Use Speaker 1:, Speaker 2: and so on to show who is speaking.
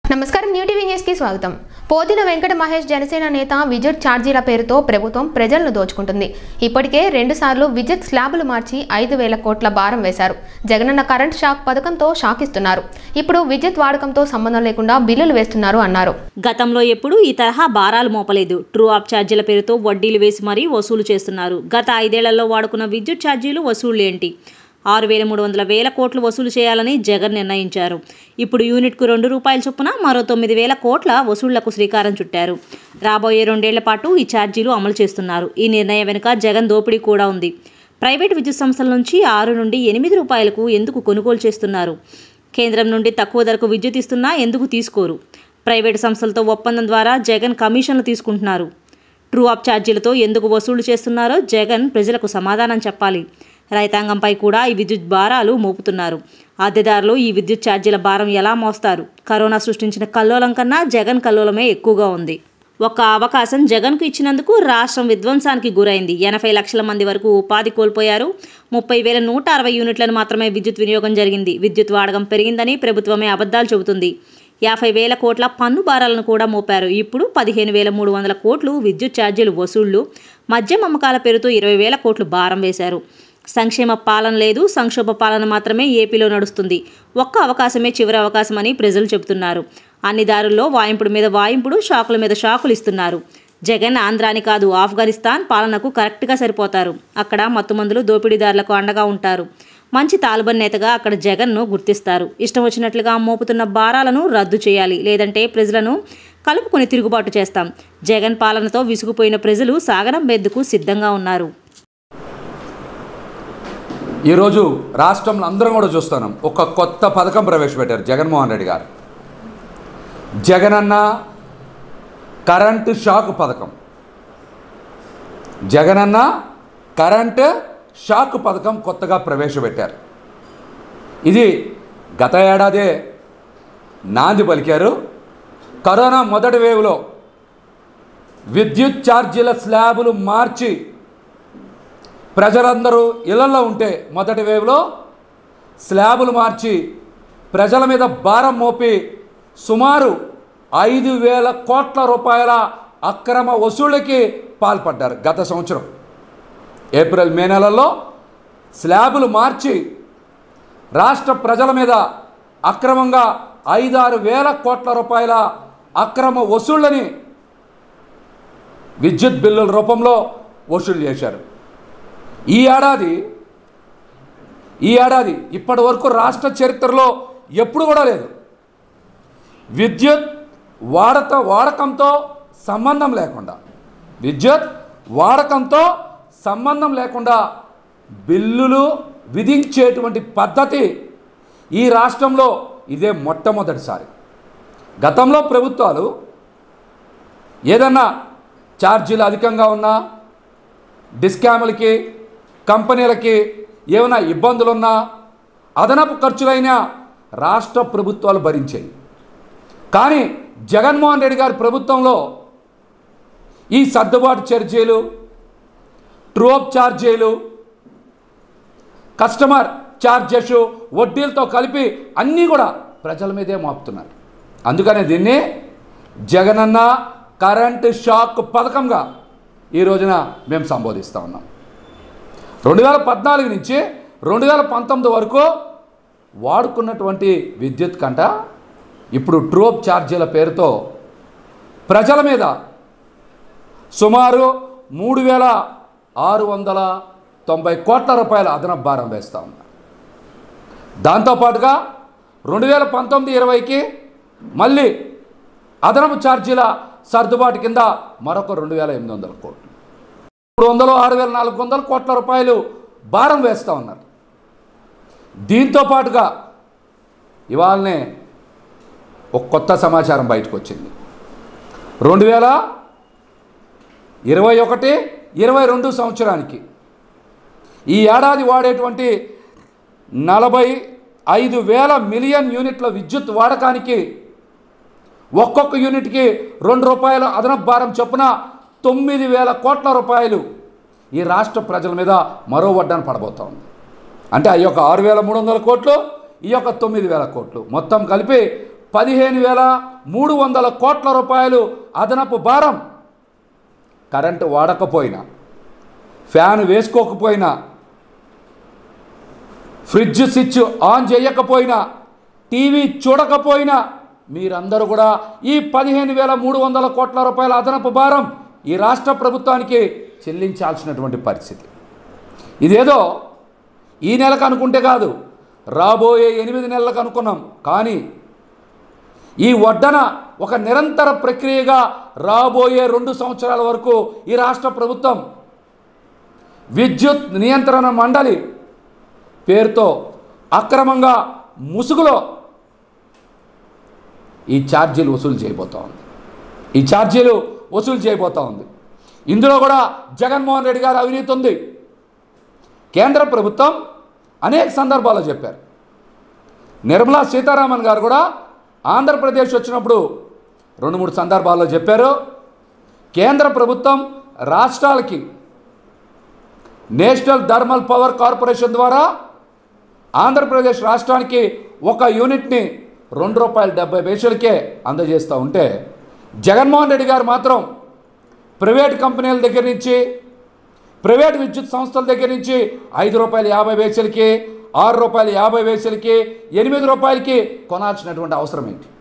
Speaker 1: నమస్కారం new TV news కి స్వాగతం పోతిన వెంకట మహేష్ జనసేన నేత విద్యుత్ ఛార్జీల పేరుతో ప్రభుత్వం ప్రజలను దోచుకుంటుంది ఇప్పటికే రెండు సార్లు విద్యుత్ స్లాబులు మార్చి ఐదు వేల కోట్ల భారం వేశారు జగనన్న కరెంట్ షాక్ పథకంతో షాక్ ఇస్తున్నారు ఇప్పుడు విద్యుత్ వాడకంతో సంబంధం లేకుండా బిల్లులు వేస్తున్నారు అన్నారు
Speaker 2: గతంలో ఎప్పుడూ ఈ తరహా భారాలు మోపలేదు ట్రూ ఆఫ్ ఛార్జీల పేరుతో వడ్డీలు వేసి మరీ వసూలు చేస్తున్నారు గత ఐదేళ్లలో వాడుకున్న విద్యుత్ ఛార్జీలు వసూళ్లు ఏంటి ఆరు వేల మూడు వందల వేల కోట్లు వసూలు చేయాలని జగన్ నిర్ణయించారు ఇప్పుడు యూనిట్కు రెండు రూపాయల చొప్పున మరో తొమ్మిది వేల కోట్ల వసూళ్లకు శ్రీకారం చుట్టారు రాబోయే రెండేళ్ల పాటు ఈ ఛార్జీలు అమలు చేస్తున్నారు ఈ నిర్ణయం వెనుక జగన్ దోపిడీ కూడా ఉంది ప్రైవేట్ విద్యుత్ సంస్థల నుంచి ఆరు నుండి ఎనిమిది రూపాయలకు ఎందుకు కొనుగోలు చేస్తున్నారు కేంద్రం నుండి తక్కువ ధరకు విద్యుత్ ఇస్తున్నా ఎందుకు తీసుకోరు ప్రైవేటు సంస్థలతో ఒప్పందం ద్వారా జగన్ కమిషన్లు తీసుకుంటున్నారు ట్రూ ఆఫ్ ఛార్జీలతో ఎందుకు వసూలు చేస్తున్నారో జగన్ ప్రజలకు సమాధానం చెప్పాలి రైతాంగంపై కూడా ఈ విద్యుత్ భారాలు మోపుతున్నారు అద్దెదారులు ఈ విద్యుత్ ఛార్జీల భారం ఎలా మోస్తారు కరోనా సృష్టించిన కల్లోలం కన్నా జగన్ కల్లోలమే ఎక్కువగా ఉంది ఒక అవకాశం జగన్కు ఇచ్చినందుకు రాష్ట్రం విధ్వంసానికి గురైంది ఎనభై లక్షల మంది వరకు ఉపాధి కోల్పోయారు ముప్పై వేల నూట అరవై యూనిట్లను మాత్రమే విద్యుత్ వినియోగం జరిగింది విద్యుత్ వాడకం పెరిగిందని ప్రభుత్వమే అబద్ధాలు చెబుతుంది యాభై వేల కోట్ల పన్ను భారాలను కూడా మోపారు ఇప్పుడు పదిహేను వేల మూడు వందల కోట్లు విద్యుత్ ఛార్జీలు వసూళ్లు మద్యం అమ్మకాల పేరుతో ఇరవై వేల కోట్లు భారం వేశారు సంక్షేమ పాలన లేదు సంక్షోభ పాలన మాత్రమే ఏపీలో నడుస్తుంది ఒక్క అవకాశమే చివరి అవకాశమని ప్రజలు చెబుతున్నారు అన్ని దారుల్లో వాయింపుడు మీద వాయింపుడు షాకుల మీద షాకులు ఇస్తున్నారు జగన్ ఆంధ్రాని కాదు ఆఫ్ఘనిస్తాన్ పాలనకు కరెక్ట్గా సరిపోతారు అక్కడ మత్తుమందులు దోపిడీదారులకు అండగా ఉంటారు మంచి తాలిబన్ నేతగా అక్కడ జగన్ను గుర్తిస్తారు ఇష్టం వచ్చినట్లుగా మోపుతున్న భారాలను రద్దు చేయాలి లేదంటే ప్రజలను కలుపుకొని తిరుగుబాటు చేస్తాం జగన్ పాలనతో విసుగుపోయిన ప్రజలు సాగరం బెద్దుకు సిద్ధంగా ఉన్నారు
Speaker 3: ఈరోజు రాష్ట్రంలో అందరం కూడా చూస్తున్నాం ఒక కొత్త పథకం ప్రవేశపెట్టారు జగన్మోహన్ రెడ్డి గారు జగనన్న కరెంటు షాక్ పథకం జగనన్న కరెంటు షాక్ పథకం కొత్తగా ప్రవేశపెట్టారు ఇది గత ఏడాదే నాంది పలికారు కరోనా మొదటి వేవ్లో విద్యుత్ ఛార్జీల స్లాబులు మార్చి ప్రజలందరూ ఇళ్లలో ఉంటే మొదటి వేవ్లో స్లాబులు మార్చి ప్రజల మీద భారం మోపి సుమారు ఐదు వేల కోట్ల రూపాయల అక్రమ వసూళ్ళకి పాల్పడ్డారు గత సంవత్సరం ఏప్రిల్ మే నెలల్లో స్లాబులు మార్చి రాష్ట్ర ప్రజల మీద అక్రమంగా ఐదారు వేల కోట్ల రూపాయల అక్రమ వసూళ్ళని విద్యుత్ బిల్లుల రూపంలో వసూలు చేశారు ఈ ఏడాది ఈ ఏడాది ఇప్పటి వరకు రాష్ట్ర చరిత్రలో ఎప్పుడు కూడా లేదు విద్యుత్ వాడత వాడకంతో సంబంధం లేకుండా విద్యుత్ వాడకంతో సంబంధం లేకుండా బిల్లులు విధించేటువంటి పద్ధతి ఈ రాష్ట్రంలో ఇదే మొట్టమొదటిసారి గతంలో ప్రభుత్వాలు ఏదన్నా ఛార్జీలు అధికంగా ఉన్నా డిస్కాములకి కంపెనీలకి ఏమైనా ఇబ్బందులున్నా అదనపు ఖర్చులైనా రాష్ట్ర ప్రభుత్వాలు భరించాయి కానీ జగన్మోహన్ రెడ్డి గారి ప్రభుత్వంలో ఈ సర్దుబాటు ఛార్జీలు ట్రోప్ ఛార్జీలు కస్టమర్ ఛార్జెస్ వడ్డీలతో కలిపి అన్నీ కూడా ప్రజల మీదే మోపుతున్నారు అందుకనే దీన్ని జగనన్న కరెంటు షాక్ పథకంగా ఈ రోజున మేము సంబోధిస్తూ ఉన్నాం రెండు వేల పద్నాలుగు నుంచి రెండు వేల పంతొమ్మిది వరకు వాడుకున్నటువంటి విద్యుత్ కంట ఇప్పుడు ట్రోప్ ఛార్జీల పేరుతో ప్రజల మీద సుమారు మూడు వేల ఆరు వందల తొంభై కోట్ల రూపాయల అదనపు భారం వేస్తూ ఉన్నారు దాంతోపాటుగా రెండు వేల పంతొమ్మిది ఇరవైకి మళ్ళీ అదనపు ఛార్జీల సర్దుబాటు కింద మరొక రెండు వేల ఎనిమిది వందల కోట్లు మూడు వందలు ఆరు వేల నాలుగు వందల కోట్ల రూపాయలు భారం వేస్తూ ఉన్నారు దీంతో పాటుగా ఇవాళనే ఒక కొత్త సమాచారం బయటకు వచ్చింది రెండు వేల ఇరవై ఒకటి ఇరవై రెండు సంవత్సరానికి ఈ ఏడాది వాడేటువంటి నలభై ఐదు వేల మిలియన్ యూనిట్ల విద్యుత్ వాడకానికి ఒక్కొక్క యూనిట్కి రెండు రూపాయల అదనపు భారం చొప్పున తొమ్మిది వేల కోట్ల రూపాయలు ఈ రాష్ట్ర ప్రజల మీద మరో వడ్డాను పడబోతా ఉంది అంటే ఆ యొక్క ఆరు వేల మూడు వందల కోట్లు ఈ యొక్క తొమ్మిది వేల కోట్లు మొత్తం కలిపి పదిహేను వేల మూడు వందల కోట్ల రూపాయలు అదనపు భారం కరెంటు వాడకపోయినా ఫ్యాన్ వేసుకోకపోయినా ఫ్రిడ్జ్ స్విచ్ ఆన్ చేయకపోయినా టీవీ చూడకపోయినా మీరందరూ కూడా ఈ పదిహేను వేల మూడు వందల కోట్ల రూపాయల అదనపు భారం ఈ రాష్ట్ర ప్రభుత్వానికి చెల్లించాల్సినటువంటి పరిస్థితి ఇదేదో ఈ నెలకు అనుకుంటే కాదు రాబోయే ఎనిమిది నెలలకు అనుకున్నాం కానీ ఈ వడ్డన ఒక నిరంతర ప్రక్రియగా రాబోయే రెండు సంవత్సరాల వరకు ఈ రాష్ట్ర ప్రభుత్వం విద్యుత్ నియంత్రణ మండలి పేరుతో అక్రమంగా ముసుగులో ఈ ఛార్జీలు వసూలు చేయబోతా ఉంది ఈ ఛార్జీలు వసూలు చేయబోతా ఉంది ఇందులో కూడా జగన్మోహన్ రెడ్డి గారు అవినీతి ఉంది కేంద్ర ప్రభుత్వం అనేక సందర్భాల్లో చెప్పారు నిర్మలా సీతారామన్ గారు కూడా ఆంధ్రప్రదేశ్ వచ్చినప్పుడు రెండు మూడు సందర్భాల్లో చెప్పారు కేంద్ర ప్రభుత్వం రాష్ట్రాలకి నేషనల్ థర్మల్ పవర్ కార్పొరేషన్ ద్వారా ఆంధ్రప్రదేశ్ రాష్ట్రానికి ఒక యూనిట్ని రెండు రూపాయల డెబ్బై పైసలకే అందజేస్తూ ఉంటే జగన్మోహన్ రెడ్డి గారు మాత్రం ప్రైవేట్ కంపెనీల దగ్గర నుంచి ప్రైవేట్ విద్యుత్ సంస్థల దగ్గర నుంచి ఐదు రూపాయల యాభై పైసలకి ఆరు రూపాయల యాభై పైసలకి ఎనిమిది రూపాయలకి కొనాల్సినటువంటి అవసరం ఏంటి